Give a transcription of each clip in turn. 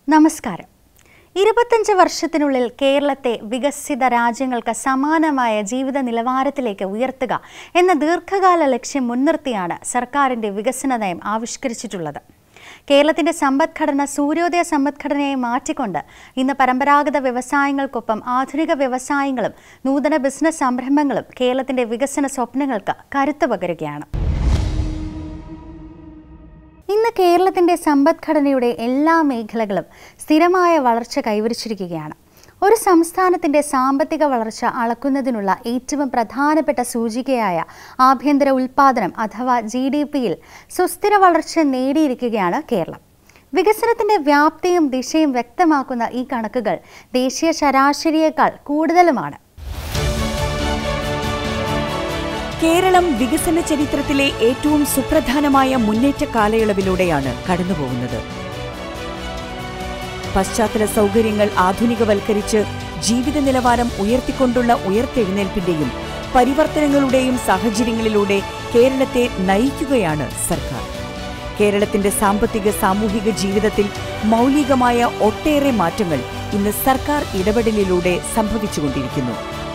നമസ്കാരം ഇരുപത്തഞ്ച് വർഷത്തിനുള്ളിൽ കേരളത്തെ വികസിത രാജ്യങ്ങൾക്ക് സമാനമായ ജീവിത നിലവാരത്തിലേക്ക് ഉയർത്തുക എന്ന ദീർഘകാല ലക്ഷ്യം മുൻനിർത്തിയാണ് സർക്കാരിന്റെ വികസന നയം ആവിഷ്കരിച്ചിട്ടുള്ളത് കേരളത്തിന്റെ സമ്പദ്ഘടന സൂര്യോദയ സമ്പദ്ഘടനയെ മാറ്റിക്കൊണ്ട് ഇന്ന് പരമ്പരാഗത വ്യവസായങ്ങൾക്കൊപ്പം ആധുനിക വ്യവസായങ്ങളും നൂതന ബിസിനസ് സംരംഭങ്ങളും കേരളത്തിന്റെ വികസന സ്വപ്നങ്ങൾക്ക് കരുത്ത് പകരുകയാണ് ഇന്ന് കേരളത്തിന്റെ സമ്പദ്ഘടനയുടെ എല്ലാ മേഖലകളും സ്ഥിരമായ വളർച്ച കൈവരിച്ചിരിക്കുകയാണ് ഒരു സംസ്ഥാനത്തിന്റെ സാമ്പത്തിക വളർച്ച അളക്കുന്നതിനുള്ള ഏറ്റവും പ്രധാനപ്പെട്ട സൂചികയായ ആഭ്യന്തര ഉൽപാദനം അഥവാ ജി ഡി പിയിൽ സുസ്ഥിര വളർച്ച നേടിയിരിക്കുകയാണ് കേരളം വികസനത്തിന്റെ വ്യാപ്തിയും ദിശയും വ്യക്തമാക്കുന്ന ഈ കണക്കുകൾ ദേശീയ ശരാശരിയേക്കാൾ കൂടുതലുമാണ് കേരളം വികസന ചരിത്രത്തിലെ ഏറ്റവും സുപ്രധാനമായ മുന്നേറ്റ കാലയളവിലൂടെയാണ് കടന്നുപോകുന്നത് പശ്ചാത്തല സൗകര്യങ്ങൾ ആധുനികവൽക്കരിച്ച് ജീവിത നിലവാരം ഉയർത്തിക്കൊണ്ടുള്ള ഉയർത്തെഴുന്നേൽപ്പിന്റെയും പരിവർത്തനങ്ങളുടെയും സാഹചര്യങ്ങളിലൂടെ കേരളത്തെ നയിക്കുകയാണ് സർക്കാർ കേരളത്തിന്റെ സാമ്പത്തിക സാമൂഹിക ജീവിതത്തിൽ മൗലികമായ ഒട്ടേറെ മാറ്റങ്ങൾ ഇന്ന് സർക്കാർ ഇടപെടലിലൂടെ സംഭവിച്ചുകൊണ്ടിരിക്കുന്നു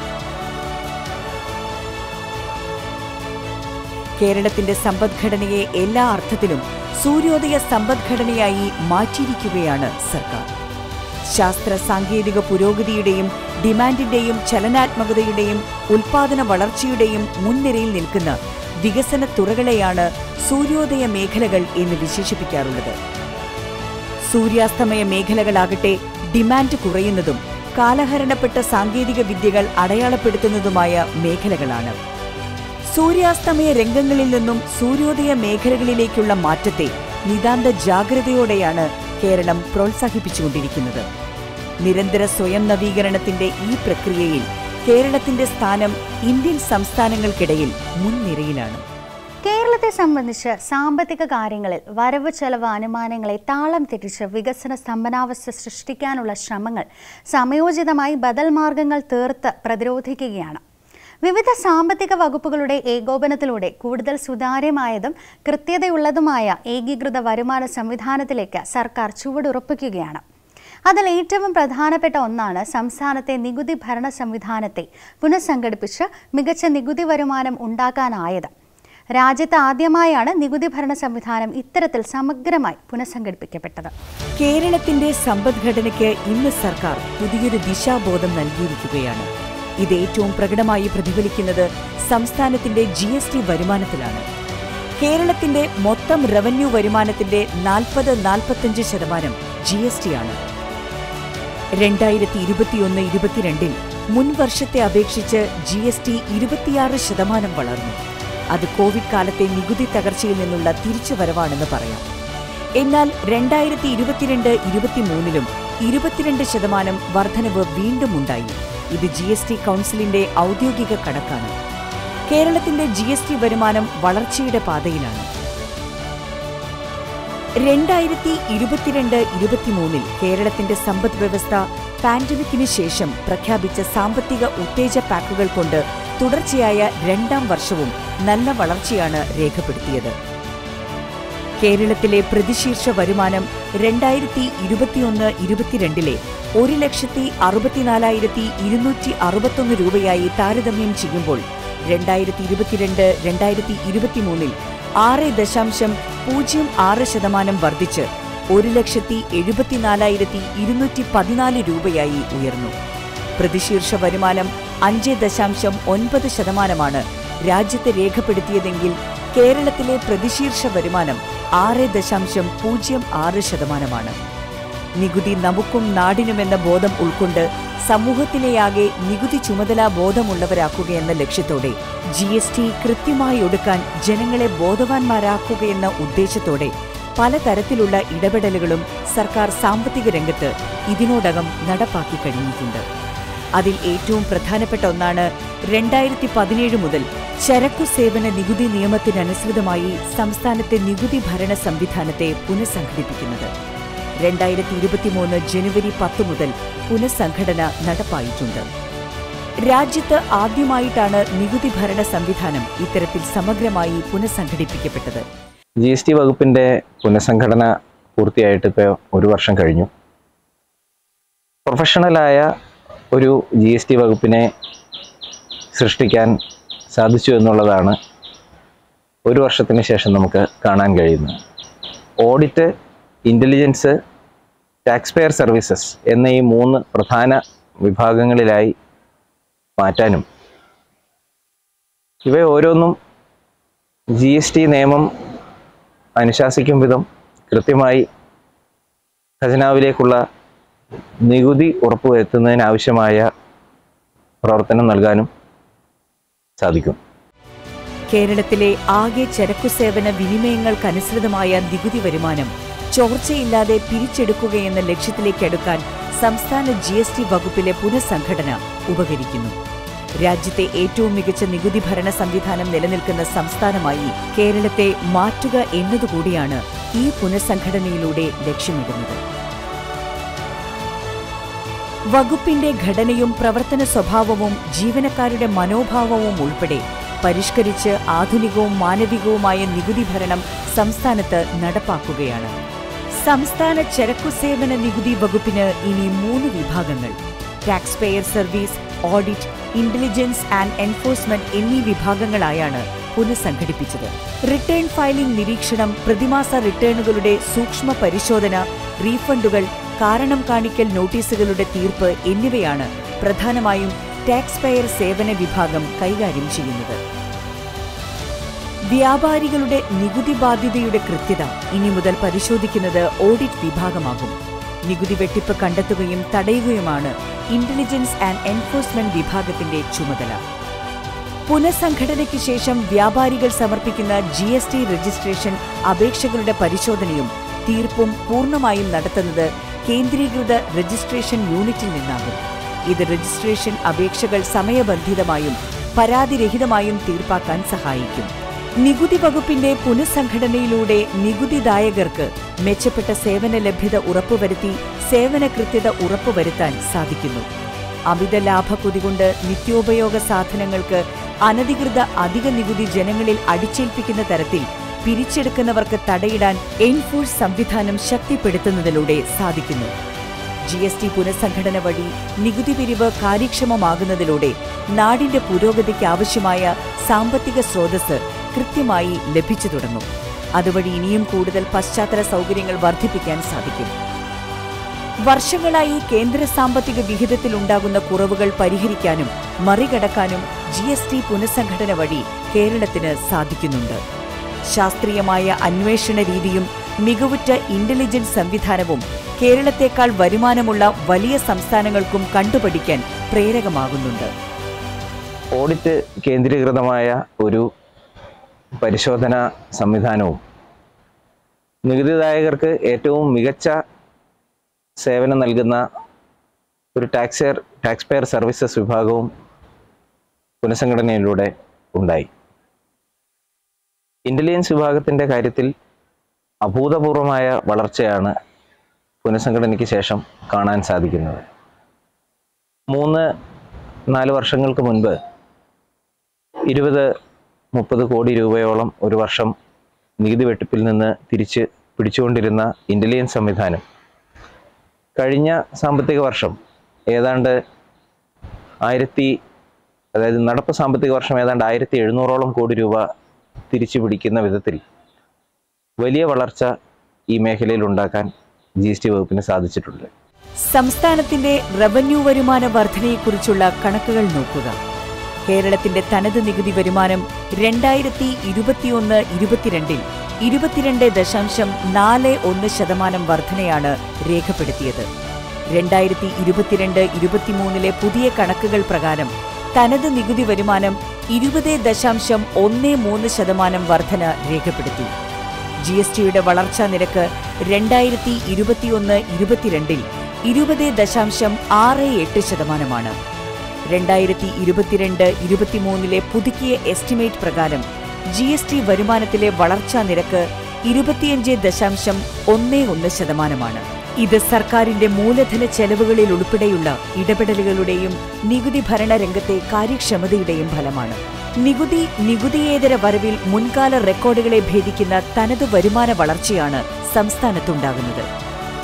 കേരളത്തിന്റെ സമ്പദ്ഘടനയെ എല്ലാ അർത്ഥത്തിലും സൂര്യോദയ സമ്പദ്ഘടനയായി മാറ്റിയിരിക്കുകയാണ് സർക്കാർ ശാസ്ത്ര സാങ്കേതിക പുരോഗതിയുടെയും ഡിമാൻഡിന്റെയും ചലനാത്മകതയുടെയും ഉൽപാദന വളർച്ചയുടെയും മുൻനിരയിൽ നിൽക്കുന്ന വികസന തുറകളെയാണ് സൂര്യോദയ മേഖലകൾ എന്ന് വിശേഷിപ്പിക്കാറുള്ളത് സൂര്യാസ്തമയ മേഖലകളാകട്ടെ ഡിമാൻഡ് കുറയുന്നതും കാലഹരണപ്പെട്ട സാങ്കേതിക വിദ്യകൾ അടയാളപ്പെടുത്തുന്നതുമായ മേഖലകളാണ് സൂര്യാസ്തമയ രംഗങ്ങളിൽ നിന്നും സൂര്യോദയ മേഖലകളിലേക്കുള്ള മാറ്റത്തെ നിതാന്ത ജാഗ്രതയോടെയാണ് കേരളം പ്രോത്സാഹിപ്പിച്ചുകൊണ്ടിരിക്കുന്നത് നിരന്തര സ്വയം നവീകരണത്തിന്റെ ഈ പ്രക്രിയയിൽ കേരളത്തിന്റെ സ്ഥാനം ഇന്ത്യൻ സംസ്ഥാനങ്ങൾക്കിടയിൽ മുൻനിരയിലാണ് കേരളത്തെ സംബന്ധിച്ച് സാമ്പത്തിക കാര്യങ്ങളിൽ വരവ് ചെലവ് അനുമാനങ്ങളെ താളം തെറ്റിച്ച് വികസന സ്തംഭനാവസ്ഥ സൃഷ്ടിക്കാനുള്ള ശ്രമങ്ങൾ സമയോചിതമായി ബദൽ മാർഗങ്ങൾ തീർത്ത് പ്രതിരോധിക്കുകയാണ് വിവിധ സാമ്പത്തിക വകുപ്പുകളുടെ ഏകോപനത്തിലൂടെ കൂടുതൽ സുതാര്യമായതും കൃത്യതയുള്ളതുമായ ഏകീകൃത വരുമാന സംവിധാനത്തിലേക്ക് സർക്കാർ ചുവടുറപ്പിക്കുകയാണ് അതിൽ ഏറ്റവും പ്രധാനപ്പെട്ട ഒന്നാണ് സംസ്ഥാനത്തെ നികുതി ഭരണ സംവിധാനത്തെ പുനഃസംഘടിപ്പിച്ച് മികച്ച നികുതി വരുമാനം ഉണ്ടാക്കാനായത് രാജ്യത്ത് ആദ്യമായാണ് നികുതി ഭരണ സംവിധാനം ഇത്തരത്തിൽ സമഗ്രമായി പുനഃസംഘടിപ്പിക്കപ്പെട്ടത് കേരളത്തിന്റെ സമ്പദ്ഘടനയ്ക്ക് ഇന്ന് സർക്കാർ പുതിയൊരു ദിശാബോധം നൽകിയിരിക്കുകയാണ് ഇത് ഏറ്റവും പ്രകടമായി പ്രതിഫലിക്കുന്നത് സംസ്ഥാനത്തിന്റെ ജി എസ് ടി വരുമാനത്തിലാണ് കേരളത്തിന്റെ മൊത്തം റവന്യൂ വരുമാനത്തിന്റെ നാൽപ്പത് നാൽപ്പത്തഞ്ച് ശതമാനം ജി എസ് ടി ആണ് രണ്ടായിരത്തി ഇരുപത്തിയൊന്ന് ഇരുപത്തിരണ്ടിൽ മുൻ വർഷത്തെ അപേക്ഷിച്ച് ജി എസ് ടി ഇരുപത്തിയാറ് ശതമാനം വളർന്നു അത് കോവിഡ് കാലത്തെ നികുതി തകർച്ചയിൽ നിന്നുള്ള തിരിച്ചുവരവാണെന്ന് പറയാം എന്നാൽ രണ്ടായിരത്തി ഇരുപത്തിരണ്ട് ഇരുപത്തിമൂന്നിലും ഇരുപത്തിരണ്ട് ശതമാനം വർധനവ് വീണ്ടും ഉണ്ടായി ഇത് ജി എസ് ടി കൗൺസിലിന്റെ ഔദ്യോഗിക കണക്കാണ് കേരളത്തിന്റെ ജി എസ് ടി വരുമാനം വളർച്ചയുടെ പാതയിലാണ് രണ്ടായിരത്തി ഇരുപത്തിരണ്ട് ഇരുപത്തിമൂന്നിൽ കേരളത്തിന്റെ സമ്പദ് വ്യവസ്ഥ പാൻഡമിക്കിന് ശേഷം പ്രഖ്യാപിച്ച സാമ്പത്തിക ഉത്തേജ പാക്കുകൾ കൊണ്ട് തുടർച്ചയായ രണ്ടാം വർഷവും നല്ല വളർച്ചയാണ് രേഖപ്പെടുത്തിയത് കേരളത്തിലെ പ്രതിശീർഷ വരുമാനം രണ്ടായിരത്തി ഇരുപത്തിയൊന്ന് ഇരുപത്തിരണ്ടിലെ ഒരു ലക്ഷത്തി അറുപത്തിനാലായിരത്തി ഇരുന്നൂറ്റി അറുപത്തൊന്ന് രൂപയായി താരതമ്യം ചെയ്യുമ്പോൾ രണ്ടായിരത്തി ഇരുപത്തിരണ്ട് രണ്ടായിരത്തി ഇരുപത്തിമൂന്നിൽ ആറ് ദശാംശം പൂജ്യം ആറ് ശതമാനം വർദ്ധിച്ച് ഒരു ലക്ഷത്തി എഴുപത്തിനാലായിരത്തി ഇരുന്നൂറ്റി പതിനാല് രൂപയായി ഉയർന്നു പ്രതിശീർഷ വരുമാനം അഞ്ച് ദശാംശം ഒൻപത് ശതമാനമാണ് രാജ്യത്ത് രേഖപ്പെടുത്തിയതെങ്കിൽ കേരളത്തിലെ പ്രതിശീർഷ വരുമാനം ആറ് ദശാംശം പൂജ്യം ആറ് ശതമാനമാണ് നികുതി നമുക്കും നാടിനുമെന്ന ബോധം ഉൾക്കൊണ്ട് സമൂഹത്തിലെയാകെ നികുതി ചുമതലാ ബോധമുള്ളവരാക്കുകയെന്ന ലക്ഷ്യത്തോടെ ജി എസ് ടി കൃത്യമായി ഒടുക്കാൻ ജനങ്ങളെ ബോധവാന്മാരാക്കുകയെന്ന ഉദ്ദേശത്തോടെ പലതരത്തിലുള്ള ഇടപെടലുകളും സർക്കാർ സാമ്പത്തിക രംഗത്ത് ഇതിനോടകം നടപ്പാക്കി കഴിഞ്ഞിട്ടുണ്ട് അതിൽ ഏറ്റവും പ്രധാനപ്പെട്ട ഒന്നാണ് രണ്ടായിരത്തി പതിനേഴ് മുതൽ ചരക്കു സേവന നികുതി നിയമത്തിനനുസൃതമായി സംസ്ഥാനത്തെ നികുതി ഭരണ സംവിധാനത്തെ പുനഃസംഘടിപ്പിക്കുന്നത് രണ്ടായിരത്തി ഇരുപത്തിമൂന്ന് ജനുവരി പത്ത് മുതൽ പുനഃസംഘടന നടപ്പായിട്ടുണ്ട് രാജ്യത്ത് ആദ്യമായിട്ടാണ് നികുതി ഭരണ സംവിധാനം ഇത്തരത്തിൽ സമഗ്രമായി പുനഃസംഘടിപ്പിക്കപ്പെട്ടത് ജി എസ് ടി വകുപ്പിൻ്റെ പുനഃസംഘടന പൂർത്തിയായിട്ട് ഇപ്പോൾ ഒരു വർഷം കഴിഞ്ഞു പ്രൊഫഷണലായ ഒരു ജി എസ് ടി വകുപ്പിനെ സൃഷ്ടിക്കാൻ സാധിച്ചു എന്നുള്ളതാണ് ഒരു വർഷത്തിന് ശേഷം നമുക്ക് കാണാൻ കഴിയുന്നത് audit intelligence taxpayer services എന്ന ഈ മൂന്ന് പ്രധാന വിഭാഗങ്ങളിലായി മാറ്റാനും ഇവ ഓരോന്നും ജി എസ് ടി നിയമം അനുശാസിക്കും വിധം കൃത്യമായി ഖജനാവിലേക്കുള്ള നികുതി ഉറപ്പുവരുത്തുന്നതിനാവശ്യമായ പ്രവർത്തനം നൽകാനും സാധിക്കും കേരളത്തിലെ ആകെ ചരക്കു സേവന വിനിമയങ്ങൾക്കനുസൃതമായ നികുതി വരുമാനം ചോർച്ചയില്ലാതെ പിരിച്ചെടുക്കുകയെന്ന ലക്ഷ്യത്തിലേക്ക് അടുക്കാൻ സംസ്ഥാന ജി എസ് ടി വകുപ്പിലെ പുനഃസംഘടന ഉപകരിക്കുന്നു രാജ്യത്തെ ഏറ്റവും മികച്ച നികുതി ഭരണ സംവിധാനം നിലനിൽക്കുന്ന സംസ്ഥാനമായി കേരളത്തെ മാറ്റുക എന്നതുകൂടിയാണ് ഈ പുനഃസംഘടനയിലൂടെ ലക്ഷ്യമിടുന്നത് വകുപ്പിന്റെ ഘടനയും പ്രവർത്തന സ്വഭാവവും ജീവനക്കാരുടെ മനോഭാവവും ഉൾപ്പെടെ പരിഷ്കരിച്ച് ആധുനികവും മാനവികവുമായ നികുതി ഭരണം സംസ്ഥാനത്ത് നടപ്പാക്കുകയാണ് സംസ്ഥാന ചരക്കു സേവന നികുതി വകുപ്പിന് ഇനി മൂന്ന് വിഭാഗങ്ങൾ taxpayer service audit intelligence and enforcement എന്നീ വിഭാഗങ്ങളായാണ് പുനഃസംഘടിപ്പിച്ചത് റിട്ടേൺ ഫയലിംഗ് നിരീക്ഷണം പ്രതിമാസ റിട്ടേണുകളുടെ സൂക്ഷ്മ പരിശോധന റീഫണ്ടുകൾ കാരണം കാണിക്കൽ നോട്ടീസുകളുടെ തീർപ്പ് എന്നിവയാണ് പ്രധാനമായും ടാക്സ് പെയർ സേവന വിഭാഗം കൈകാര്യം ചെയ്യുന്നത് വ്യാപാരികളുടെ നികുതി ബാധ്യതയുടെ കൃത്യത ഇനി മുതൽ പരിശോധിക്കുന്നത് ഓഡിറ്റ് വിഭാഗമാകും നികുതി വെട്ടിപ്പ് കണ്ടെത്തുകയും തടയുകയുമാണ് ഇന്റലിജൻസ് ആൻഡ് എൻഫോഴ്സ്മെന്റ് വിഭാഗത്തിന്റെ ചുമതല പുനഃസംഘടനയ്ക്ക് ശേഷം വ്യാപാരികൾ സമർപ്പിക്കുന്ന ജി എസ് ടി രജിസ്ട്രേഷൻ അപേക്ഷകളുടെ പരിശോധനയും തീർപ്പും പൂർണ്ണമായും നടത്തുന്നത് കേന്ദ്രീകൃത രജിസ്ട്രേഷൻ യൂണിറ്റിൽ നിന്നാകും ഇത് രജിസ്ട്രേഷൻ അപേക്ഷകൾ സമയബന്ധിതമായും പരാതിരഹിതമായും തീർപ്പാക്കാൻ സഹായിക്കും നികുതി വകുപ്പിന്റെ പുനഃസംഘടനയിലൂടെ നികുതിദായകർക്ക് മെച്ചപ്പെട്ട സേവന ലഭ്യത ഉറപ്പുവരുത്തി സേവന കൃത്യത ഉറപ്പുവരുത്താൻ സാധിക്കുന്നു അമിത ലാഭക്കൊതി കൊണ്ട് നിത്യോപയോഗ സാധനങ്ങൾക്ക് അനധികൃത അധിക നികുതി ജനങ്ങളിൽ അടിച്ചേൽപ്പിക്കുന്ന തരത്തിൽ പിരിച്ചെടുക്കുന്നവർക്ക് തടയിടാൻ എൻഫോഴ്സ് സംവിധാനം ശക്തിപ്പെടുത്തുന്നതിലൂടെ സാധിക്കുന്നു ജി എസ് ടി പുനഃസംഘടന വഴി നികുതി പിരിവ് കാര്യക്ഷമമാകുന്നതിലൂടെ നാടിന്റെ പുരോഗതിക്ക് ആവശ്യമായ സാമ്പത്തിക സ്രോതസ് കൃത്യമായി ലഭിച്ചു തുടങ്ങും അതുവഴി ഇനിയും കൂടുതൽ പശ്ചാത്തല സൗകര്യങ്ങൾ വർദ്ധിപ്പിക്കാൻ സാധിക്കും വർഷങ്ങളായി കേന്ദ്ര സാമ്പത്തിക വിഹിതത്തിൽ ഉണ്ടാകുന്ന കുറവുകൾ പരിഹരിക്കാനും മറികടക്കാനും ജി എസ് ടി പുനഃസംഘടന വഴി കേരളത്തിന് സാധിക്കുന്നുണ്ട് ശാസ്ത്രീയമായ അന്വേഷണ രീതിയും മികവുറ്റ ഇന്റലിജൻസ് സംവിധാനവും കേരളത്തെക്കാൾ വരുമാനമുള്ള വലിയ സംസ്ഥാനങ്ങൾക്കും കണ്ടുപഠിക്കാൻ പ്രേരകമാകുന്നുണ്ട് ഓഡിറ്റ് കേന്ദ്രീകൃതമായ ഒരു പരിശോധന സംവിധാനവും നികുതിദായകർക്ക് ഏറ്റവും മികച്ച സേവനം നൽകുന്ന ഒരു ടാക്സെയർ ടാക്സ് പെയർ സർവീസസ് വിഭാഗവും പുനഃസംഘടനയിലൂടെ ഉണ്ടായി ഇൻ്റലിജൻസ് വിഭാഗത്തിൻ്റെ കാര്യത്തിൽ അഭൂതപൂർവമായ വളർച്ചയാണ് പുനഃസംഘടനയ്ക്ക് ശേഷം കാണാൻ സാധിക്കുന്നത് മൂന്ന് നാല് വർഷങ്ങൾക്ക് മുൻപ് ഇരുപത് മുപ്പത് കോടി രൂപയോളം ഒരു വർഷം നികുതി വെട്ടിപ്പിൽ നിന്ന് തിരിച്ച് പിടിച്ചുകൊണ്ടിരുന്ന ഇൻ്റലിജൻസ് സംവിധാനം കഴിഞ്ഞ സാമ്പത്തിക വർഷം ഏതാണ്ട് ആയിരത്തി അതായത് നടപ്പ് സാമ്പത്തിക വർഷം ഏതാണ്ട് ആയിരത്തി എഴുന്നൂറോളം കോടി രൂപ തിരിച്ചു പിടിക്കുന്ന വിധത്തിൽ വലിയ വളർച്ച ഈ മേഖലയിൽ ഉണ്ടാക്കാൻ ജി എസ് ടി വകുപ്പിന് സാധിച്ചിട്ടുണ്ട് സംസ്ഥാനത്തിന്റെ റവന്യൂ വരുമാന വർധനയെക്കുറിച്ചുള്ള കണക്കുകൾ നോക്കുക കേരളത്തിന്റെ തനത് നികുതി വരുമാനം രണ്ടായിരത്തി ഇരുപത്തിയൊന്ന് ഇരുപത്തിരണ്ടിൽ ഇരുപത്തിരണ്ട് ദശാംശം നാല് ഒന്ന് ശതമാനം വർധനയാണ് രേഖപ്പെടുത്തിയത് രണ്ടായിരത്തി ഇരുപത്തിരണ്ട് ഇരുപത്തിമൂന്നിലെ പുതിയ കണക്കുകൾ പ്രകാരം തനത് നികുതി വരുമാനം ഇരുപത് ദശാംശം ഒന്ന് മൂന്ന് ശതമാനം വർധന രേഖപ്പെടുത്തി ജി എസ് ടിയുടെ വളർച്ചാ നിരക്ക് രണ്ടായിരത്തി ഇരുപത്തിയൊന്ന് ഇരുപത്തിരണ്ടിൽ ഇരുപത് ദശാംശം ആറ് എട്ട് ശതമാനമാണ് രണ്ടായിരത്തി ഇരുപത്തിരണ്ട് ഇരുപത്തിമൂന്നിലെ പുതുക്കിയ എസ്റ്റിമേറ്റ് പ്രകാരം ജി എസ് ടി വരുമാനത്തിലെ വളർച്ചാ നിരക്ക് ഇരുപത്തിയഞ്ച് ദശാംശം ഒന്ന് ഒന്ന് ശതമാനമാണ് ഇത് സർക്കാരിന്റെ മൂലധന ചെലവുകളിൽ ഉൾപ്പെടെയുള്ള ഇടപെടലുകളുടെയും നികുതി ഭരണ രംഗത്തെ കാര്യക്ഷമതയുടെയും ഫലമാണ് നികുതി നികുതിയേതര വരവിൽ മുൻകാല റെക്കോർഡുകളെ ഭേദിക്കുന്ന തനത് വരുമാന വളർച്ചയാണ് സംസ്ഥാനത്തുണ്ടാകുന്നത്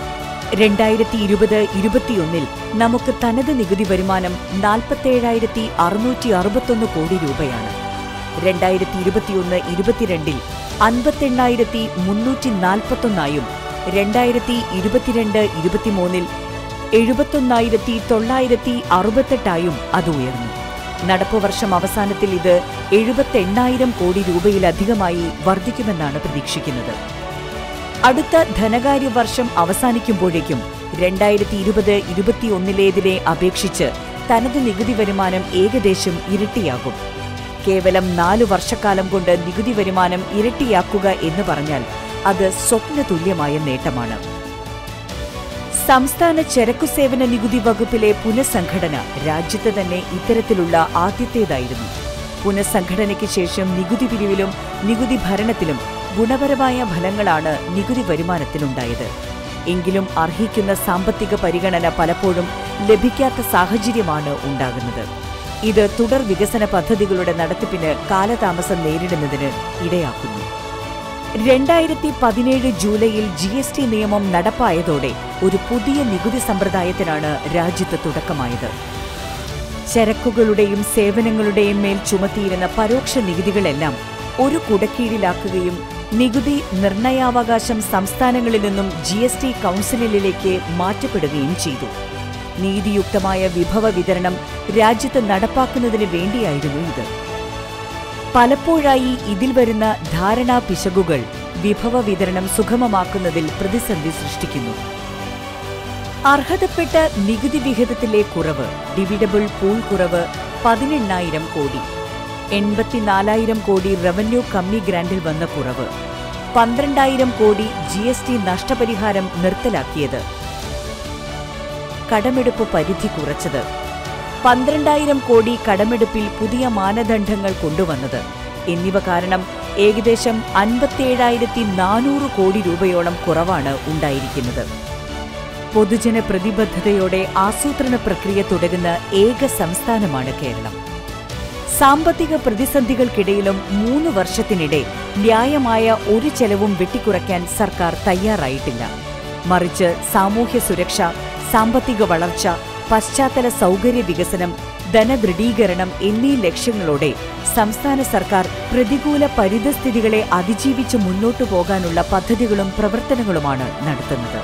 രണ്ടായിരത്തി ഇരുപത് ഇരുപത്തിയൊന്നിൽ നമുക്ക് തനത് നികുതി വരുമാനം നാൽപ്പത്തേഴായിരത്തി അറുന്നൂറ്റി അറുപത്തൊന്ന് കോടി രൂപയാണ് രണ്ടായിരത്തി ഇരുപത്തിയൊന്ന് ഇരുപത്തിരണ്ടിൽ അൻപത്തെണ്ണായിരത്തി മുന്നൂറ്റി നാൽപ്പത്തൊന്നായും രണ്ടായിരത്തി ഇരുപത്തിരണ്ട് ഇരുപത്തിമൂന്നിൽ എഴുപത്തൊന്നായിരത്തി തൊള്ളായിരത്തി അറുപത്തെട്ടായും അത് ഉയർന്നു നടപ്പ് വർഷം അവസാനത്തിൽ ഇത് എഴുപത്തെണ്ണായിരം കോടി രൂപയിലധികമായി വർദ്ധിക്കുമെന്നാണ് പ്രതീക്ഷിക്കുന്നത് അടുത്ത ധനകാര്യ വർഷം അവസാനിക്കുമ്പോഴേക്കും രണ്ടായിരത്തി ഇരുപത് ഇരുപത്തിയൊന്നിലേതിനെ അപേക്ഷിച്ച് തനത് നികുതി വരുമാനം ഏകദേശം ഇരട്ടിയാകും കേവലം നാലു വർഷക്കാലം കൊണ്ട് നികുതി വരുമാനം ഇരട്ടിയാക്കുക എന്ന് പറഞ്ഞാൽ അത് സ്വപ്നതുല്യമായ നേട്ടമാണ് സംസ്ഥാന ചരക്കു സേവന നികുതി വകുപ്പിലെ പുനഃസംഘടന രാജ്യത്ത് തന്നെ ഇത്തരത്തിലുള്ള ആദ്യത്തേതായിരുന്നു പുനഃസംഘടനയ്ക്ക് ശേഷം നികുതി പിരിവിലും നികുതി ഭരണത്തിലും ഗുണപരമായ ഫലങ്ങളാണ് നികുതി വരുമാനത്തിനുണ്ടായത് എങ്കിലും അർഹിക്കുന്ന സാമ്പത്തിക പരിഗണന പലപ്പോഴും ലഭിക്കാത്ത സാഹചര്യമാണ് ഉണ്ടാകുന്നത് ഇത് തുടർ വികസന പദ്ധതികളുടെ നടത്തിപ്പിന് കാലതാമസം നേരിടുന്നതിന് ഇടയാക്കുന്നു രണ്ടായിരത്തി പതിനേഴ് ജൂലൈയിൽ ജി എസ് ടി നിയമം നടപ്പായതോടെ ഒരു പുതിയ നികുതി സമ്പ്രദായത്തിനാണ് രാജ്യത്ത് തുടക്കമായത് ചരക്കുകളുടെയും സേവനങ്ങളുടെയും മേൽ ചുമത്തിയിരുന്ന പരോക്ഷ നികുതികളെല്ലാം ഒരു കുടക്കീഴിലാക്കുകയും നികുതി നിർണയാവകാശം സംസ്ഥാനങ്ങളിൽ നിന്നും ജി എസ് ടി കൗൺസിലിലേക്ക് മാറ്റപ്പെടുകയും ചെയ്തു നീതിയുക്തമായ വിഭവ വിതരണം രാജ്യത്ത് നടപ്പാക്കുന്നതിന് വേണ്ടിയായിരുന്നു ഇത് പലപ്പോഴായി ഇതിൽ വരുന്ന ധാരണാ പിശകുകൾ വിഭവ വിതരണം സുഗമമാക്കുന്നതിൽ പ്രതിസന്ധി സൃഷ്ടിക്കുന്നു അർഹതപ്പെട്ട നികുതി വിഹിതത്തിലെ കുറവ് ഡിവിഡബിൾ പൂൾ കുറവ് പതിനെണ്ണായിരം കോടി എൺപത്തിനാലായിരം കോടി റവന്യൂ കമ്മി ഗ്രാന്റിൽ വന്ന കുറവ് പന്ത്രണ്ടായിരം കോടി ജി എസ് ടി നഷ്ടപരിഹാരം നിർത്തലാക്കിയത് കടമെടുപ്പ് പരിധി കുറച്ചത് പന്ത്രണ്ടായിരം കോടി കടമെടുപ്പിൽ പുതിയ മാനദണ്ഡങ്ങൾ കൊണ്ടുവന്നത് എന്നിവ കാരണം ഏകദേശം അൻപത്തിയേഴായിരത്തി നാനൂറ് കോടി രൂപയോളം കുറവാണ് ഉണ്ടായിരിക്കുന്നത് പൊതുജന പ്രതിബദ്ധതയോടെ ആസൂത്രണ പ്രക്രിയ തുടരുന്ന ഏക സംസ്ഥാനമാണ് കേരളം സാമ്പത്തിക പ്രതിസന്ധികൾക്കിടയിലും മൂന്ന് വർഷത്തിനിടെ ന്യായമായ ഒരു ചെലവും വെട്ടിക്കുറയ്ക്കാൻ സർക്കാർ തയ്യാറായിട്ടില്ല മറിച്ച് സാമൂഹ്യ സുരക്ഷ സാമ്പത്തിക വളർച്ച പശ്ചാത്തല സൗകര്യ വികസനം ധനദൃഢീകരണം എന്നീ ലക്ഷ്യങ്ങളോടെ സംസ്ഥാന സർക്കാർ പ്രതികൂല പരിതസ്ഥിതികളെ അതിജീവിച്ച് മുന്നോട്ടു പോകാനുള്ള പദ്ധതികളും പ്രവർത്തനങ്ങളുമാണ് നടത്തുന്നത്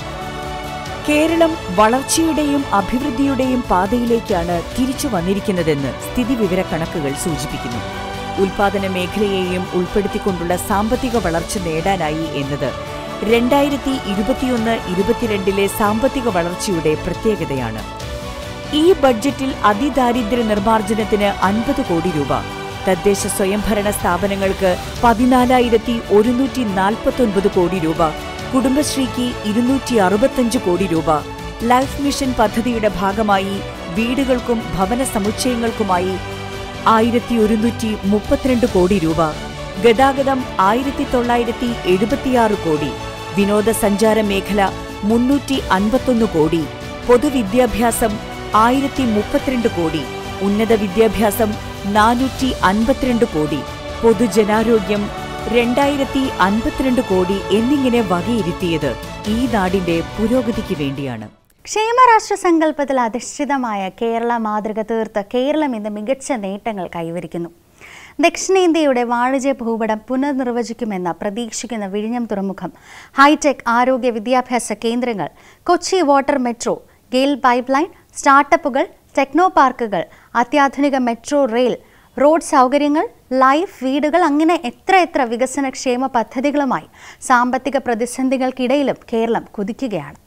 കേരളം വളർച്ചയുടെയും അഭിവൃദ്ധിയുടെയും പാതയിലേക്കാണ് തിരിച്ചു വന്നിരിക്കുന്നതെന്ന് സ്ഥിതിവിവര കണക്കുകൾ സൂചിപ്പിക്കുന്നു ഉൽപാദന മേഖലയെയും ഉൾപ്പെടുത്തിക്കൊണ്ടുള്ള സാമ്പത്തിക വളർച്ച നേടാനായി എന്നത് രണ്ടായിരത്തി ഇരുപത്തിയൊന്ന് ഇരുപത്തിരണ്ടിലെ സാമ്പത്തിക വളർച്ചയുടെ പ്രത്യേകതയാണ് ഈ ബഡ്ജറ്റിൽ അതിദാരിദ്ര്യ നിർമ്മാർജ്ജനത്തിന് അൻപത് കോടി രൂപ തദ്ദേശ സ്വയംഭരണ സ്ഥാപനങ്ങൾക്ക് പതിനാലായിരത്തി ഒരുന്നൂറ്റി നാൽപ്പത്തൊൻപത് കോടി രൂപ കുടുംബശ്രീക്ക് ഇരുന്നൂറ്റി അറുപത്തഞ്ച് കോടി രൂപ ലൈഫ് മിഷൻ പദ്ധതിയുടെ ഭാഗമായി വീടുകൾക്കും ഭവന സമുച്ചയങ്ങൾക്കുമായി ആയിരത്തി ഒരുന്നൂറ്റി മുപ്പത്തിരണ്ട് കോടി രൂപ ഗതാഗതം ആയിരത്തി തൊള്ളായിരത്തി എഴുപത്തിയാറ് കോടി വിനോദസഞ്ചാര മേഖല മുന്നൂറ്റി അൻപത്തൊന്ന് കോടി പൊതുവിദ്യാഭ്യാസം ആയിരത്തി മുപ്പത്തിരണ്ട് കോടി ഉന്നത വിദ്യാഭ്യാസം നാനൂറ്റി അൻപത്തിരണ്ട് കോടി പൊതുജനാരോഗ്യം രണ്ടായിരത്തി അൻപത്തിരണ്ട് കോടി എന്നിങ്ങനെ വകയിരുത്തിയത് ഈ നാടിന്റെ പുരോഗതിക്ക് വേണ്ടിയാണ് ക്ഷേമരാഷ്ട്ര സങ്കല്പത്തിൽ അധിഷ്ഠിതമായ കേരള മാതൃക തീർത്ത് കേരളം ഇന്ന് മികച്ച നേട്ടങ്ങൾ കൈവരിക്കുന്നു ദക്ഷിണേന്ത്യയുടെ വാണിജ്യ ഭൂപടം പുനർനിർവചിക്കുമെന്ന് പ്രതീക്ഷിക്കുന്ന വിഴിഞ്ഞം തുറമുഖം ഹൈടെക് ആരോഗ്യ വിദ്യാഭ്യാസ കേന്ദ്രങ്ങൾ Kochi water metro GAIL pipeline സ്റ്റാർട്ടപ്പുകൾ ടെക്നോ പാർക്കുകൾ അത്യാധുനിക മെട്രോ റെയിൽ റോഡ് സൗകര്യങ്ങൾ ലൈഫ് വീടുകൾ അങ്ങനെ എത്ര എത്ര വികസന ക്ഷേമ പദ്ധതികളുമായി സാമ്പത്തിക പ്രതിസന്ധികൾക്കിടയിലും കേരളം കുതിക്കുകയാണ്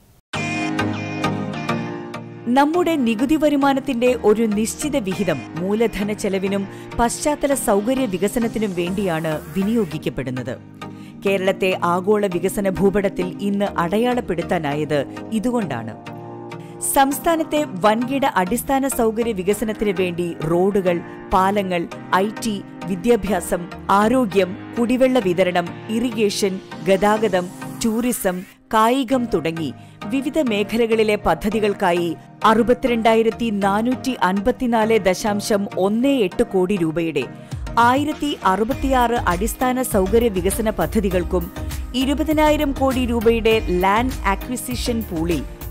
നമ്മുടെ നികുതി വരുമാനത്തിന്റെ ഒരു നിശ്ചിത വിഹിതം മൂലധന ചെലവിനും പശ്ചാത്തല സൗകര്യ വികസനത്തിനും വേണ്ടിയാണ് വിനിയോഗിക്കപ്പെടുന്നത് കേരളത്തെ ആഗോള വികസന ഭൂപടത്തിൽ ഇന്ന് അടയാളപ്പെടുത്താനായത് ഇതുകൊണ്ടാണ് സംസ്ഥാനത്തെ വൻകിട അടിസ്ഥാന സൗകര്യ വികസനത്തിന് വേണ്ടി റോഡുകൾ പാലങ്ങൾ ഐ ടി വിദ്യാഭ്യാസം ആരോഗ്യം കുടിവെള്ള വിതരണം ഇറിഗേഷൻ ഗതാഗതം ടൂറിസം കായികം തുടങ്ങി വിവിധ മേഖലകളിലെ പദ്ധതികൾക്കായി അറുപത്തിരണ്ടായിരത്തി നാനൂറ്റി അൻപത്തിനാല് ദശാംശം ഒന്ന് എട്ട് കോടി രൂപയുടെ ആയിരത്തി അറുപത്തിയാറ് അടിസ്ഥാന സൗകര്യ വികസന പദ്ധതികൾക്കും ഇരുപതിനായിരം കോടി രൂപയുടെ ലാൻഡ് ആക്വിസിഷൻ പൂളിൽ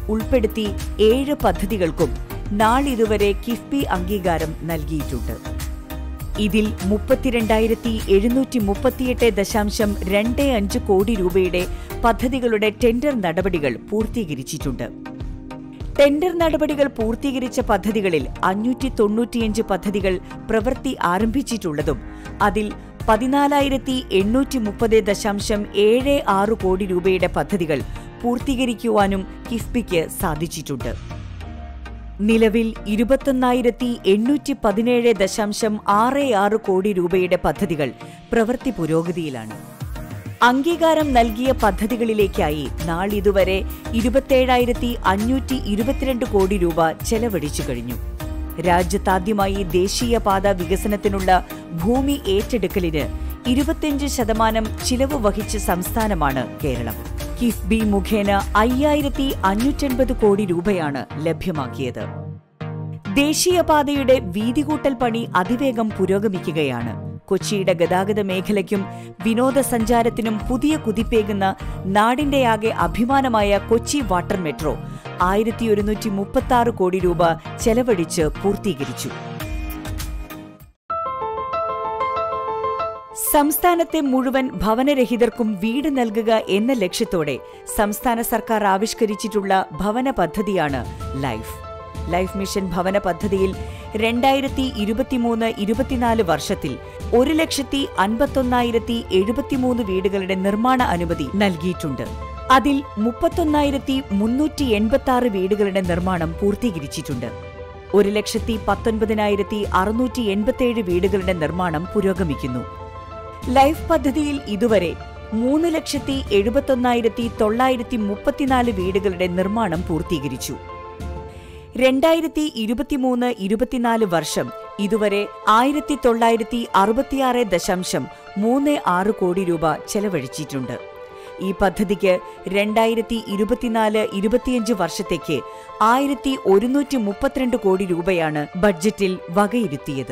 ഉൾപ്പെടുത്തി ഏഴ് പദ്ധതികൾക്കും നാളിതുവരെ കിഫ്ബി അംഗീകാരം നൽകിയിട്ടുണ്ട് ഇതിൽ മുപ്പത്തിരണ്ടായിരത്തി എഴുന്നൂറ്റി മുപ്പത്തിയെട്ട് ദശാംശം രണ്ട് അഞ്ച് കോടി രൂപയുടെ പദ്ധതികളുടെ ടെൻഡർ നടപടികൾ പൂർത്തീകരിച്ചിട്ടുണ്ട് ടെൻഡർ നടപടികൾ പൂർത്തീകരിച്ച പദ്ധതികളിൽ അഞ്ഞൂറ്റി തൊണ്ണൂറ്റിയഞ്ച് പദ്ധതികൾ പ്രവൃത്തി ആരംഭിച്ചിട്ടുള്ളതും അതിൽ പതിനാലായിരത്തി എണ്ണൂറ്റി മുപ്പത് ദശാംശം ഏഴ് ആറ് കോടി രൂപയുടെ പദ്ധതികൾ പൂർത്തീകരിക്കുവാനും കിഫ്ബിക്ക് സാധിച്ചിട്ടുണ്ട് നിലവിൽ ഇരുപത്തൊന്നായിരത്തി എണ്ണൂറ്റി പതിനേഴ് ദശാംശം ആറ് ആറ് കോടി രൂപയുടെ പദ്ധതികൾ പ്രവൃത്തി പുരോഗതിയിലാണ് അംഗീകാരം നൽകിയ പദ്ധതികളിലേക്കായി നാളിതുവരെ ഇരുപത്തേഴായിരത്തി അഞ്ഞൂറ്റി ഇരുപത്തിരണ്ട് കോടി രൂപ ചെലവഴിച്ചു കഴിഞ്ഞു രാജ്യത്താദ്യമായി ദേശീയപാത വികസനത്തിനുള്ള ഭൂമി ഏറ്റെടുക്കലിന് ഇരുപത്തിയഞ്ച് ശതമാനം ചിലവ് വഹിച്ച സംസ്ഥാനമാണ് കേരളം കിഫ്ബി മുഖേന അയ്യായിരത്തി അഞ്ഞൂറ്റൻപത് കോടി രൂപയാണ് ലഭ്യമാക്കിയത് ദേശീയപാതയുടെ വീതികൂട്ടൽ പണി അതിവേഗം പുരോഗമിക്കുകയാണ് കൊച്ചിയുടെ ഗതാഗത മേഖലയ്ക്കും വിനോദസഞ്ചാരത്തിനും പുതിയ കുതിപ്പേകുന്ന നാടിന്റെയാകെ അഭിമാനമായ കൊച്ചി വാട്ടർ മെട്രോ ആയിരത്തി ഒരുന്നൂറ്റി മുപ്പത്തി ആറ് കോടി രൂപ ചെലവഴിച്ച് പൂർത്തീകരിച്ചു സംസ്ഥാനത്തെ മുഴുവൻ ഭവനരഹിതർക്കും വീട് നൽകുക എന്ന ലക്ഷ്യത്തോടെ സംസ്ഥാന സർക്കാർ ആവിഷ്കരിച്ചിട്ടുള്ള ഭവന പദ്ധതിയാണ് ലൈഫ് ലൈഫ് മിഷൻ ഭവന പദ്ധതിയിൽ രണ്ടായിരത്തി ഇരുപത്തിമൂന്ന് ഇരുപത്തിനാല് വർഷത്തിൽ ഒരു ലക്ഷത്തി അൻപത്തൊന്നായിരത്തി എഴുപത്തിമൂന്ന് വീടുകളുടെ നിർമ്മാണ അനുമതി നൽകിയിട്ടുണ്ട് അതിൽ മുപ്പത്തൊന്നായിരത്തി മുന്നൂറ്റി എൺപത്തി ആറ് വീടുകളുടെ നിർമ്മാണം പൂർത്തീകരിച്ചിട്ടുണ്ട് ഒരു ലക്ഷത്തി പത്തൊൻപതിനായിരത്തി അറുന്നൂറ്റി എൺപത്തിയേഴ് വീടുകളുടെ നിർമ്മാണം പുരോഗമിക്കുന്നു ലൈഫ് പദ്ധതിയിൽ ഇതുവരെ മൂന്ന് ലക്ഷത്തി എഴുപത്തൊന്നായിരത്തി തൊള്ളായിരത്തി മുപ്പത്തിനാല് വീടുകളുടെ നിർമ്മാണം പൂർത്തീകരിച്ചു രണ്ടായിരത്തി ഇരുപത്തിമൂന്ന് ഇരുപത്തിനാല് വർഷം ഇതുവരെ ആയിരത്തി തൊള്ളായിരത്തി അറുപത്തിയാറ് ദശാംശം മൂന്ന് ആറ് കോടി രൂപ ചെലവഴിച്ചിട്ടുണ്ട് ഈ പദ്ധതിക്ക് രണ്ടായിരത്തി ഇരുപത്തിനാല് ഇരുപത്തിയഞ്ച് വർഷത്തേക്ക് ആയിരത്തി ഒരുന്നൂറ്റി മുപ്പത്തിരണ്ട് കോടി രൂപയാണ് ബഡ്ജറ്റിൽ വകയിരുത്തിയത്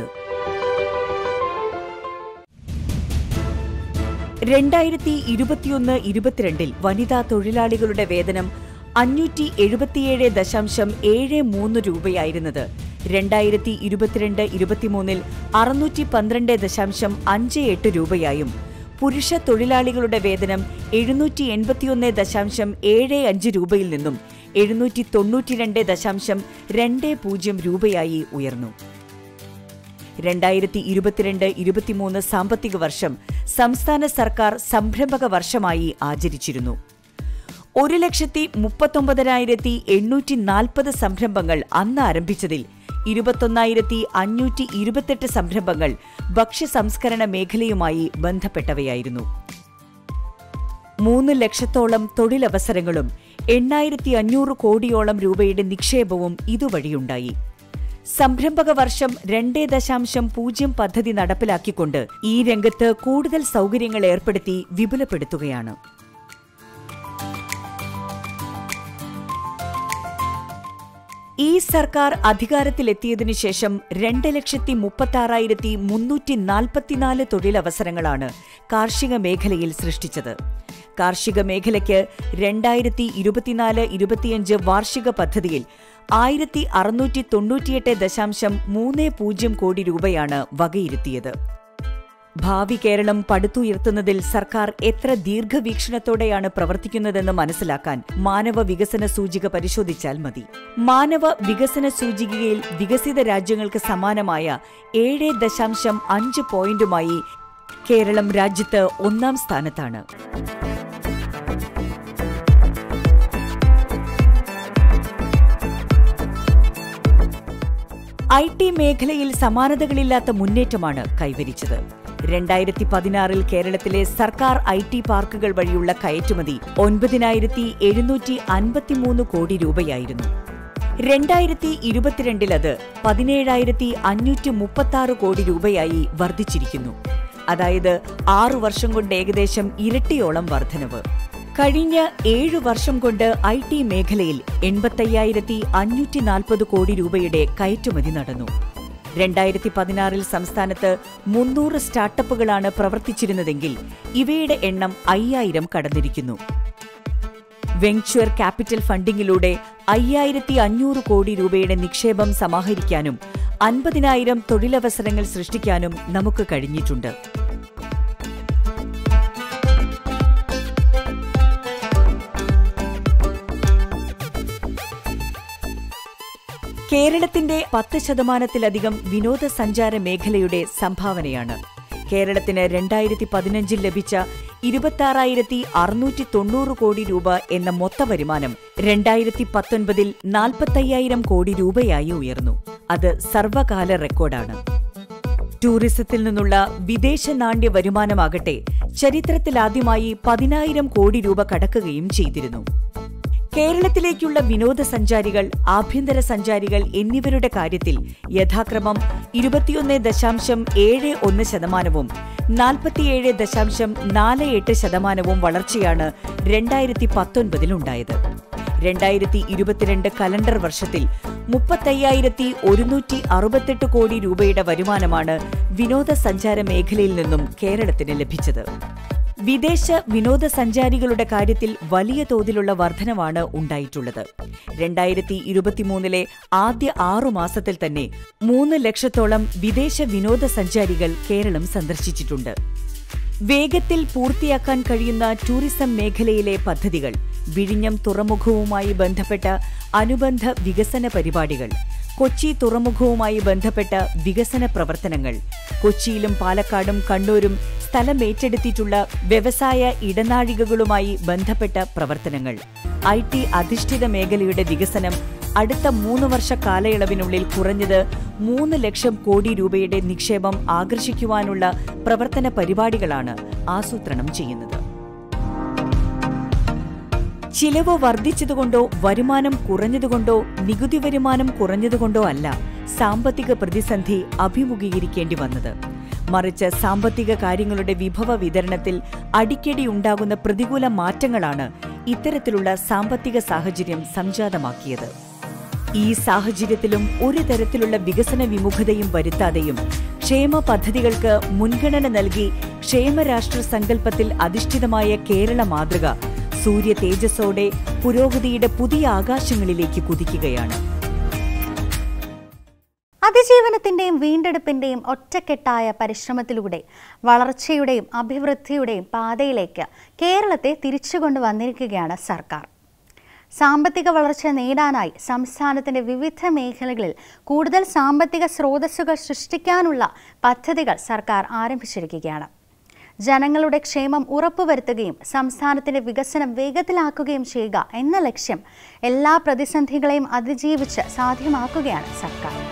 രണ്ടായിരത്തി ഇരുപത്തിയൊന്ന് ഇരുപത്തിരണ്ടിൽ വനിതാ തൊഴിലാളികളുടെ വേതനം അഞ്ഞൂറ്റി എഴുപത്തിയേഴ് ദശാംശം ഏഴ് മൂന്ന് രൂപയായിരുന്നത് രണ്ടായിരത്തി ഇരുപത്തിരണ്ട് ഇരുപത്തിമൂന്നിൽ അറുന്നൂറ്റി പന്ത്രണ്ട് ദശാംശം അഞ്ച് എട്ട് രൂപയായും പുരുഷ തൊഴിലാളികളുടെ വേതനം എഴുന്നൂറ്റി എൺപത്തിയൊന്ന് ദശാംശം ഏഴ് അഞ്ച് രൂപയിൽ നിന്നും എഴുന്നൂറ്റി തൊണ്ണൂറ്റിരണ്ട് ദശാംശം രണ്ട് പൂജ്യം രൂപയായി ഉയർന്നു രണ്ടായിരത്തി ഇരുപത്തിരണ്ട് ഇരുപത്തിമൂന്ന് സാമ്പത്തിക വർഷം സംസ്ഥാന സർക്കാർ സംരംഭക വർഷമായി ആചരിച്ചിരുന്നു ഒരു ലക്ഷത്തി മുപ്പത്തൊമ്പതിനായിരത്തി എണ്ണൂറ്റി നാൽപ്പത് സംരംഭങ്ങൾ അന്ന് ആരംഭിച്ചതിൽ ഇരുപത്തൊന്നായിരത്തി അഞ്ഞൂറ്റി ഇരുപത്തെട്ട് സംരംഭങ്ങൾ ഭക്ഷ്യ സംസ്കരണ മേഖലയുമായി ബന്ധപ്പെട്ടവയായിരുന്നു മൂന്ന് ലക്ഷത്തോളം തൊഴിലവസരങ്ങളും എണ്ണായിരത്തി അഞ്ഞൂറ് കോടിയോളം രൂപയുടെ നിക്ഷേപവും ഇതുവഴിയുണ്ടായി സംരംഭക വർഷം രണ്ടേ ദശാംശം പൂജ്യം പദ്ധതി നടപ്പിലാക്കിക്കൊണ്ട് ഈ രംഗത്ത് കൂടുതൽ സൗകര്യങ്ങൾ ഏർപ്പെടുത്തി വിപുലപ്പെടുത്തുകയാണ് ഈ സർക്കാർ അധികാരത്തിലെത്തിയതിനു ശേഷം രണ്ട് ലക്ഷത്തി മുപ്പത്തി മുന്നൂറ്റി നാൽപ്പത്തിനാല് തൊഴിലവസരങ്ങളാണ് കാർഷിക മേഖലയിൽ സൃഷ്ടിച്ചത് കാർഷിക മേഖലയ്ക്ക് രണ്ടായിരത്തി ഇരുപത്തിനാല് ഇരുപത്തിയഞ്ച് വാർഷിക പദ്ധതിയിൽ ആയിരത്തി അറുന്നൂറ്റി തൊണ്ണൂറ്റിയെട്ട് ദശാംശം മൂന്ന് പൂജ്യം കോടി രൂപയാണ് വകയിരുത്തിയത് ഭാവി കേരളം പടുത്തുയർത്തുന്നതിൽ സർക്കാർ എത്ര ദീർഘവീക്ഷണത്തോടെയാണ് പ്രവർത്തിക്കുന്നതെന്ന് മനസ്സിലാക്കാൻ മാനവ വികസന സൂചിക പരിശോധിച്ചാൽ മതി മാനവ വികസന സൂചികയിൽ വികസിത രാജ്യങ്ങൾക്ക് സമാനമായ ഏഴ് ദശാംശം അഞ്ച് പോയിന്റുമായി കേരളം രാജ്യത്ത് ഒന്നാം സ്ഥാനത്താണ് ഐ ടി മേഖലയിൽ സമാനതകളില്ലാത്ത മുന്നേറ്റമാണ് കൈവരിച്ചത് രണ്ടായിരത്തി പതിനാറിൽ കേരളത്തിലെ സർക്കാർ ഐ ടി പാർക്കുകൾ വഴിയുള്ള കയറ്റുമതി ഒൻപതിനായിരത്തി എഴുന്നൂറ്റി അൻപത്തിമൂന്ന് കോടി രൂപയായിരുന്നു രണ്ടായിരത്തി ഇരുപത്തിരണ്ടിൽ അത് പതിനേഴായിരത്തി അഞ്ഞൂറ്റി മുപ്പത്തി ആറ് കോടി രൂപയായി വർദ്ധിച്ചിരിക്കുന്നു അതായത് ആറു വർഷം കൊണ്ട് ഏകദേശം ഇരട്ടിയോളം വർധനവ് കഴിഞ്ഞ ഏഴു വർഷം കൊണ്ട് ഐ ടി മേഖലയിൽ എൺപത്തയ്യായിരത്തി അഞ്ഞൂറ്റി നാൽപ്പത് കോടി രൂപയുടെ കയറ്റുമതി നടന്നു രണ്ടായിരത്തി പതിനാറിൽ സംസ്ഥാനത്ത് മുന്നൂറ് സ്റ്റാർട്ടപ്പുകളാണ് പ്രവർത്തിച്ചിരുന്നതെങ്കിൽ ഇവയുടെ എണ്ണം അയ്യായിരം കടന്നിരിക്കുന്നു വെങ്ച്വർ ക്യാപിറ്റൽ ഫണ്ടിങ്ങിലൂടെ അയ്യായിരത്തി അഞ്ഞൂറ് കോടി രൂപയുടെ നിക്ഷേപം സമാഹരിക്കാനും അൻപതിനായിരം തൊഴിലവസരങ്ങൾ സൃഷ്ടിക്കാനും നമുക്ക് കഴിഞ്ഞിട്ടുണ്ട് കേരളത്തിന്റെ പത്ത് ശതമാനത്തിലധികം വിനോദസഞ്ചാര മേഖലയുടെ സംഭാവനയാണ് കേരളത്തിന് രണ്ടായിരത്തി പതിനഞ്ചിൽ ലഭിച്ച ഇരുപത്തി അറുന്നൂറ്റി തൊണ്ണൂറ് കോടി രൂപ എന്ന മൊത്ത വരുമാനം രണ്ടായിരത്തി പത്തൊൻപതിൽ നാൽപ്പത്തയ്യായിരം കോടി രൂപയായി ഉയർന്നു അത് സർവകാല റെക്കോർഡാണ് ടൂറിസത്തിൽ നിന്നുള്ള വിദേശ നാണ്യ വരുമാനമാകട്ടെ ചരിത്രത്തിലാദ്യമായി പതിനായിരം കോടി രൂപ കടക്കുകയും ചെയ്തിരുന്നു കേരളത്തിലേക്കുള്ള വിനോദസഞ്ചാരികൾ ആഭ്യന്തര സഞ്ചാരികൾ എന്നിവരുടെ കാര്യത്തിൽ യഥാക്രമം ഇരുപത്തിയൊന്ന് ദശാംശം ഏഴ് ഒന്ന് ശതമാനവും നാൽപ്പത്തിയേഴ് ദശാംശം നാല് എട്ട് ശതമാനവും വളർച്ചയാണ് രണ്ടായിരത്തി പത്തൊൻപതിലുണ്ടായത് രണ്ടായിരത്തി ഇരുപത്തിരണ്ട് കലണ്ടർ വർഷത്തിൽ മുപ്പത്തയ്യായിരത്തി ഒരുന്നൂറ്റി അറുപത്തെട്ട് കോടി രൂപയുടെ വരുമാനമാണ് വിനോദസഞ്ചാര മേഖലയിൽ നിന്നും കേരളത്തിന് ലഭിച്ചത് വിദേശ വിനോദസഞ്ചാരികളുടെ കാര്യത്തിൽ വലിയ തോതിലുള്ള വർധനവാണ് ഉണ്ടായിട്ടുള്ളത് രണ്ടായിരത്തി ഇരുപത്തിമൂന്നിലെ ആദ്യ ആറു മാസത്തിൽ തന്നെ മൂന്ന് ലക്ഷത്തോളം വിദേശ വിനോദസഞ്ചാരികൾ കേരളം സന്ദർശിച്ചിട്ടുണ്ട് വേഗത്തിൽ പൂർത്തിയാക്കാൻ കഴിയുന്ന ടൂറിസം മേഖലയിലെ പദ്ധതികൾ വിഴിഞ്ഞം തുറമുഖവുമായി ബന്ധപ്പെട്ട അനുബന്ധ വികസന പരിപാടികൾ കൊച്ചി തുറമുഖവുമായി ബന്ധപ്പെട്ട വികസന പ്രവർത്തനങ്ങൾ കൊച്ചിയിലും പാലക്കാടും കണ്ണൂരും സ്ഥലമേറ്റെടുത്തിട്ടുള്ള വ്യവസായ ഇടനാഴികകളുമായി ബന്ധപ്പെട്ട പ്രവർത്തനങ്ങൾ ഐ ടി അധിഷ്ഠിത മേഖലയുടെ വികസനം അടുത്ത മൂന്ന് വർഷ കാലയളവിനുള്ളിൽ കുറഞ്ഞത് മൂന്ന് ലക്ഷം കോടി രൂപയുടെ നിക്ഷേപം ആകർഷിക്കുവാനുള്ള പ്രവർത്തന പരിപാടികളാണ് ആസൂത്രണം ചെയ്യുന്നത് ചിലവ് വർദ്ധിച്ചതുകൊണ്ടോ വരുമാനം കുറഞ്ഞതുകൊണ്ടോ നികുതി വരുമാനം കുറഞ്ഞതുകൊണ്ടോ അല്ല സാമ്പത്തിക പ്രതിസന്ധി അഭിമുഖീകരിക്കേണ്ടി വന്നത് മറിച്ച് സാമ്പത്തിക കാര്യങ്ങളുടെ വിഭവ വിതരണത്തിൽ അടിക്കടി ഉണ്ടാകുന്ന പ്രതികൂല മാറ്റങ്ങളാണ് ഇത്തരത്തിലുള്ള സാമ്പത്തിക സാഹചര്യം സംജാതമാക്കിയത് ഈ സാഹചര്യത്തിലും ഒരു തരത്തിലുള്ള വികസന വിമുഖതയും വരുത്താതെയും ക്ഷേമ പദ്ധതികൾക്ക് മുൻഗണന നൽകി ക്ഷേമരാഷ്ട്ര സങ്കല്പത്തിൽ അധിഷ്ഠിതമായ കേരള മാതൃക സൂര്യ തേജസ്സോടെ പുരോഗതിയുടെ പുതിയ ആകാശങ്ങളിലേക്ക് കുതിക്കുകയാണ് അതിജീവനത്തിന്റെയും വീണ്ടെടുപ്പിന്റെയും ഒറ്റക്കെട്ടായ പരിശ്രമത്തിലൂടെ വളർച്ചയുടെയും അഭിവൃദ്ധിയുടെയും പാതയിലേക്ക് കേരളത്തെ തിരിച്ചുകൊണ്ടുവന്നിരിക്കുകയാണ് സർക്കാർ സാമ്പത്തിക വളർച്ച നേടാനായി സംസ്ഥാനത്തിന്റെ വിവിധ മേഖലകളിൽ കൂടുതൽ സാമ്പത്തിക സ്രോതസ്സുകൾ സൃഷ്ടിക്കാനുള്ള പദ്ധതികൾ സർക്കാർ ആരംഭിച്ചിരിക്കുകയാണ് ജനങ്ങളുടെ ക്ഷേമം ഉറപ്പുവരുത്തുകയും സംസ്ഥാനത്തിന്റെ വികസനം വേഗത്തിലാക്കുകയും ചെയ്യുക എന്ന ലക്ഷ്യം എല്ലാ പ്രതിസന്ധികളെയും അതിജീവിച്ച് സാധ്യമാക്കുകയാണ് സർക്കാർ